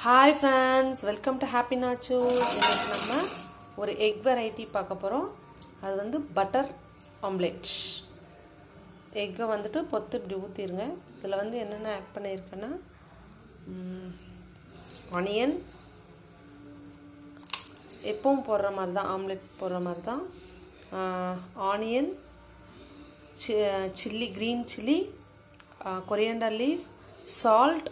Hi friends welcome to happy Nachu இன்னைக்கு நம்ம ஒரு எக் வெரைட்டி பார்க்க போகிறோம் அது வந்து பட்டர் ஆம்லேட் எக்கை வந்துட்டு பொத்து இப்படி ஊற்றிடுங்க இதில் வந்து என்னென்ன ஆட் பண்ணியிருக்கேன்னா ஆனியன் எப்பவும் போடுற மாதிரி தான் ஆம்லெட் போடுற மாதிரி தான் onion chilli green chilli coriander leaf salt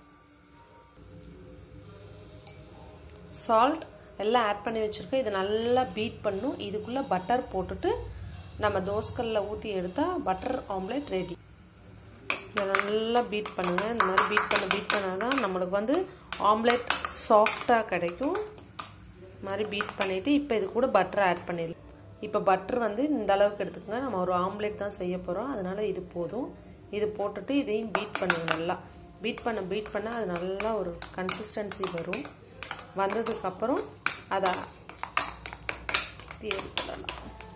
salt எல்லாம் ஆட் பண்ணி வச்சுருக்கேன் இதை நல்லா பீட் பண்ணும் இதுக்குள்ளே பட்டர் போட்டுட்டு நம்ம தோசைக்கல்லில் ஊற்றி எடுத்தால் பட்டர் ஆம்லேட் ரெடி இதை நல்லா பீட் பண்ணுங்கள் இந்த மாதிரி பீட் பண்ண பீட் பண்ணால் தான் நம்மளுக்கு வந்து ஆம்லேட் சாஃப்டாக கிடைக்கும் இது மாதிரி பீட் பண்ணிவிட்டு இப்போ இது கூட பட்டர் ஆட் பண்ணிடலாம் இப்போ பட்டர் வந்து இந்த அளவுக்கு எடுத்துக்கோங்க நம்ம ஒரு ஆம்லேட் தான் செய்ய போகிறோம் அதனால் இது போதும் இது போட்டுட்டு இதையும் பீட் பண்ணுங்க நல்லா பீட் பண்ண பீட் பண்ணால் அது நல்லா ஒரு கன்சிஸ்டன்சி வரும் வந்ததுக்கப்புறம் அதை எடுத்துடலாம்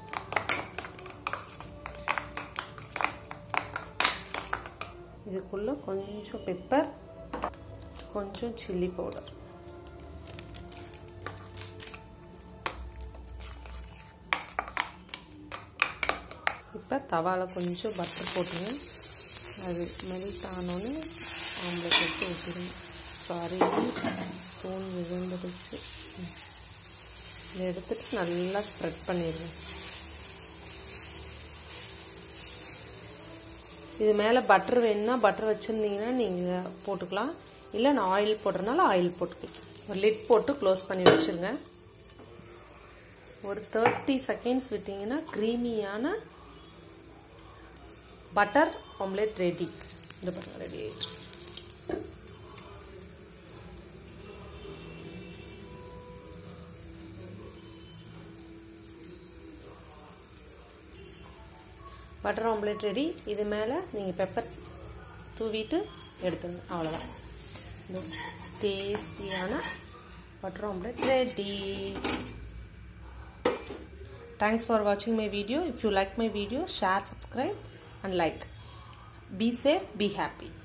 இதுக்குள்ளே கொஞ்சம் பெப்பர் கொஞ்சம் சில்லி பவுடர் இப்போ தவாவில் கொஞ்சம் பட்டர் போட்டுங்க அது மெல்ட் ஆனோன்னு ஆம்லெட் எடுத்து ஊற்றிடுங்க சாரி ஸ்பூன் விழுந்துடுச்சு இதை எடுத்துட்டு நல்லா ஸ்ப்ரெட் பண்ணிடுங்க இது மேலே பட்டர் வேணும்னா பட்டர் வச்சுருந்தீங்கன்னா நீங்கள் போட்டுக்கலாம் இல்லை நான் ஆயில் போடுறதுனால ஆயில் போட்டுக்கலாம் ஒரு லிட் போட்டு க்ளோஸ் பண்ணி வச்சுருங்க ஒரு தேர்ட்டி செகண்ட்ஸ் விட்டிங்கன்னா க்ரீமியான பட்டர் ஆம்லேட் ரெடி இந்த பாருங்க ரெடி ஆயிடுச்சு பட்டர் ஆம்லேட் ரெடி இது மேலே நீங்கள் பெப்பர்ஸ் தூவிட்டு எடுத்துங்க அவ்வளோதான் டேஸ்டியான butter omelette ready Thanks for watching my video. If you like my video, share, subscribe and like. Be safe, be happy.